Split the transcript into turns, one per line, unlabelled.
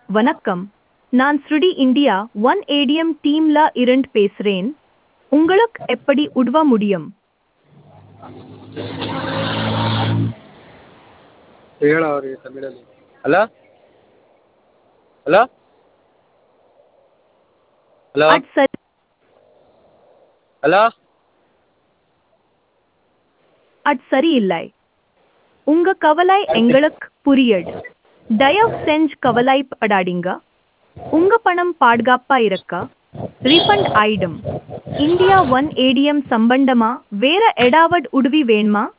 வணக்கம் நான் ஸ்ருடி இந்தியா ஒன் ஏடிஎம் டீம்ல இருந்து பேசுறேன் உங்களுக்கு எப்படி உதவ முடியும்
ಹೇಳ ಅವ್ರಿಗೆ ತಮಿಳಲ್ಲಿ ಹಲೋ ಹಲೋ ಹಲೋ
அது சரி
ಹಲೋ
அது சரியில்லை உங்க கவலை எங்களுக்கு புரியுது தயவு செஞ்சு கவலைப்படாதீங்க உங்க பணம் பாதுகாப்பா இருக்க ரீஃபண்ட் ஆயிடும் இந்தியா ஒன் ஏடிஎம் சம்பந்தமா வேற ஏதாவது உதவி வேணுமா